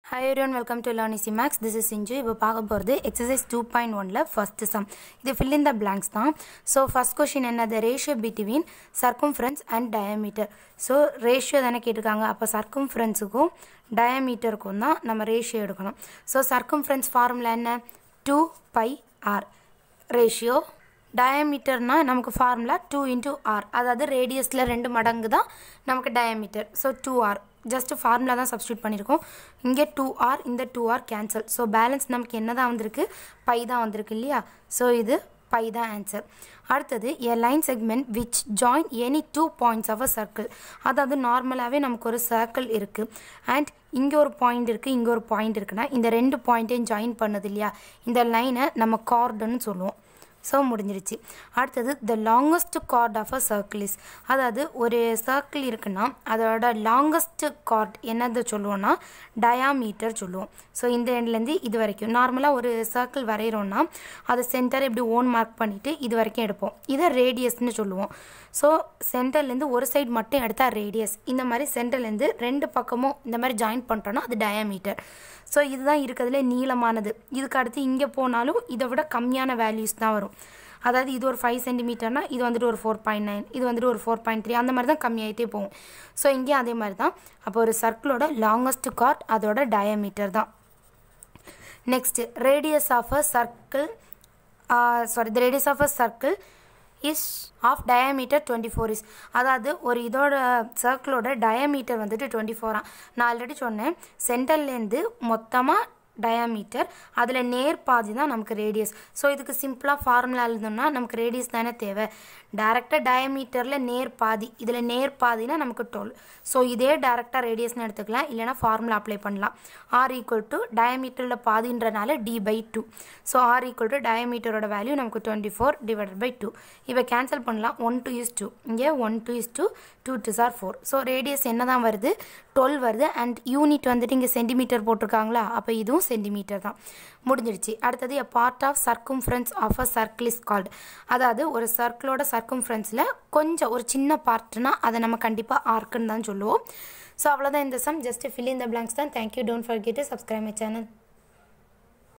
high everyone welcome to learn easy maths this is இன்ஜு இப்போ பார்க்க போகிறது எக்ஸசைஸ் டூ பாயிண்ட் ஒனில் ஃபஸ்ட் சம் இது ஃபில் இன் த பிளாங்க்ஸ் தான் ஸோ ஃபஸ்ட் கொஷின் என்ன the ratio between circumference and diameter so ratio தானே கேட்டிருக்காங்க அப்போ சர்க்கம்ஃபரன்ஸுக்கும் டயமீட்டருக்கும் தான் நம்ம ரேஷியோ எடுக்கணும் ஸோ சர்க்கம்ஃபரன்ஸ் ஃபார்முலா என்ன டூ பை ஆர் ரேஷியோ டயமீட்டர்னால் நமக்கு ஃபார்முலா டூ இன்டூ ஆர் அதாவது ரேடியஸில் ரெண்டு மடங்கு தான் நமக்கு diameter so two r just formula தான் சப்ஸ்டியூட் பண்ணியிருக்கோம் இங்கே டூ ஆர் இந்த two r cancel so balance நமக்கு என்ன தான் வந்திருக்கு பை தான் வந்திருக்கு இல்லையா ஸோ இது பை தான் ஆன்சர் அடுத்தது a line segment which join any two points of a circle அதாவது நார்மலாகவே நமக்கு ஒரு சர்க்கிள் இருக்குது அண்ட் இங்கே ஒரு பாயிண்ட் இருக்குது இங்கே ஒரு பாயிண்ட் இருக்குன்னா இந்த ரெண்டு பாயிண்ட்டையும் ஜாயின் பண்ணுது இல்லையா இந்த லைனை நம்ம கார்டுன்னு சொல்லுவோம் ஸோ முடிஞ்சிருச்சு அடுத்தது the longest chord of a circle is அதாவது ஒரு சர்க்கிள் இருக்குன்னா அதோட லாங்கஸ்ட் கார்ட் என்னது சொல்லுவோம்னா டயாமீட்டர் சொல்லுவோம் ஸோ இந்த எண்ட்லேருந்து இது வரைக்கும் நார்மலாக ஒரு சர்க்கிள் வரைகிறோன்னா அதை சென்டர் இப்படி ஓன் மார்க் பண்ணிவிட்டு இது வரைக்கும் எடுப்போம் இதை ரேடியஸ்னு சொல்லுவோம் ஸோ சென்டர்லேருந்து ஒரு சைடு மட்டும் எடுத்தால் ரேடியஸ் இந்த மாதிரி சென்டர்லேருந்து ரெண்டு பக்கமும் இந்த மாதிரி ஜாயின் பண்ணிட்டோன்னா அது டயாமீட்டர் ஸோ இதுதான் இருக்கிறதுல நீளமானது இதுக்கு அடுத்து இங்கே போனாலும் இதை விட கம்மியான வேல்யூஸ் தான் வரும் அதாவது இது ஒரு ஃபைவ் சென்டிமீட்டர்னா இது வந்துட்டு ஒரு ஃபோர் பாயிண்ட் நைன் இது வந்துட்டு ஒரு ஃபோர் பாயிண்ட் த்ரீ அந்த மாதிரி தான் கம்மியாகிட்டே போகும் ஸோ இங்கேயும் அதே மாதிரி தான் அப்போ ஒரு சர்க்கிளோட லாங்கஸ்ட் கார்ட் அதோட டயமீட்டர் தான் next radius of a circle sorry the radius of a circle is of diameter twenty four is அதாவது ஒரு இதோட சர்க்கிளோட டயமீட்டர் வந்துட்டு டுவெண்ட்டி ஃபோராக நான் ஆல்ரெடி சொன்னேன் சென்டர்லேருந்து மொத்தமாக டயாமீட்டர் அதில் நேர் பாதி தான் நமக்கு ரேடியஸ் ஸோ இதுக்கு சிம்பிளாக ஃபார்முலா எழுதணும்னா நமக்கு ரேடியஸ் தானே தேவை டேரெக்டாக டயமீட்டரில் நேர் பாதி இதில் நேர் பாதினா நமக்கு டுவெல் ஸோ இதே டேரெக்டாக ரேடியஸ்னு எடுத்துக்கலாம் இல்லைனா ஃபார்முலா அப்ளை பண்ணலாம் ஆர் ஈக்குவல் டு டயமீட்டரில் பாதின்றனால d by two so r equal to டயமீட்டரோட வேல்யூ நமக்கு twenty four divided by two இப்போ கேன்சல் பண்ணலாம் ஒன் டூ இஸ் டூ இங்கே one two is two two two சார் ஃபோர் ஸோ ரேடியஸ் என்ன தான் வருது டுவெல் வருது அண்ட் யூனிட் வந்துட்டு இங்கே சென்டிமீட்டர் போட்டிருக்காங்களா அப்போ இதுவும் சென்டிமீட்டர் தான் முடிஞ்சிடுச்சு அடுத்தது a part of circumference of a circle is called அதாவது ஒரு சர்க்கிளோட சர்க்கும்ஃபரன்ஸில் கொஞ்சம் ஒரு சின்ன பார்ட்னா அதை நம்ம கண்டிப்பாக ஆர்க்குன்னு தான் சொல்லுவோம் ஸோ அவ்வளோதான் இந்த some just fill in the blanks தான் thank you don't forget to subscribe my channel